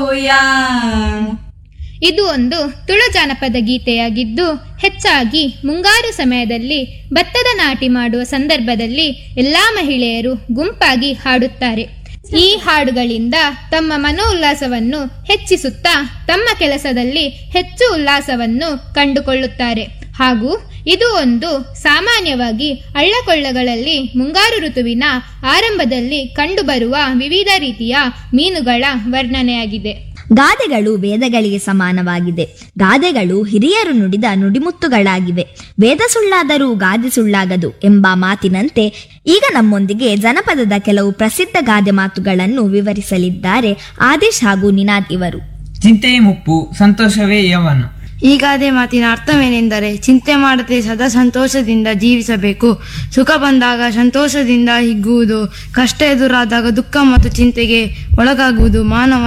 ಇದು ಒಂದು ತುಳು ಜಾನಪದ ಗೀತೆಯಾಗಿದ್ದು ಹೆಚ್ಚಾಗಿ ಮುಂಗಾರು ಸಮಯದಲ್ಲಿ ಭತ್ತದ ನಾಟಿ ಮಾಡುವ ಸಂದರ್ಭದಲ್ಲಿ ಎಲ್ಲಾ ಮಹಿಳೆಯರು ಗುಂಪಾಗಿ ಹಾಡುತ್ತಾರೆ ಈ ಹಾಡುಗಳಿಂದ ತಮ್ಮ ಮನೋಲ್ಲಾಸವನ್ನು ಹೆಚ್ಚಿಸುತ್ತಾ ತಮ್ಮ ಕೆಲಸದಲ್ಲಿ ಹೆಚ್ಚು ಉಲ್ಲಾಸವನ್ನು ಕಂಡುಕೊಳ್ಳುತ್ತಾರೆ ಹಾಗೂ ಇದು ಒಂದು ಸಾಮಾನ್ಯವಾಗಿ ಹಳ್ಳಕೊಳ್ಳಗಳಲ್ಲಿ ಮುಂಗಾರು ಋತುವಿನ ಆರಂಭದಲ್ಲಿ ಕಂಡುಬರುವ ವಿವಿಧ ರೀತಿಯ ಮೀನುಗಳ ವರ್ಣನೆಯಾಗಿದೆ ಗಾದೆಗಳು ವೇದಗಳಿಗೆ ಸಮಾನವಾಗಿದೆ ಗಾದೆಗಳು ಹಿರಿಯರು ನುಡಿದ ನುಡಿಮುತ್ತುಗಳಾಗಿವೆ ವೇದ ಸುಳ್ಳಾದರೂ ಗಾದೆ ಸುಳ್ಳಾಗದು ಎಂಬ ಮಾತಿನಂತೆ ಈಗ ನಮ್ಮೊಂದಿಗೆ ಜನಪದದ ಕೆಲವು ಪ್ರಸಿದ್ಧ ಗಾದೆ ಮಾತುಗಳನ್ನು ವಿವರಿಸಲಿದ್ದಾರೆ ಆದೇಶ್ ಹಾಗೂ ನಿನಾದ್ ಇವರು ಚಿಂತೆಯೇ ಮುಪ್ಪು ಸಂತೋಷವೇ ಯವನ ಈ ಗಾದೆ ಮಾತಿನ ಅರ್ಥವೇನೆಂದರೆ ಚಿಂತೆ ಮಾಡದೆ ಸದಾ ಸಂತೋಷದಿಂದ ಜೀವಿಸಬೇಕು ಸುಖ ಬಂದಾಗ ಸಂತೋಷದಿಂದ ಹಿಗ್ಗುವುದು ಕಷ್ಟ ಎದುರಾದಾಗ ದುಃಖ ಮತ್ತು ಚಿಂತೆಗೆ ಒಳಗಾಗುವುದು ಮಾನವ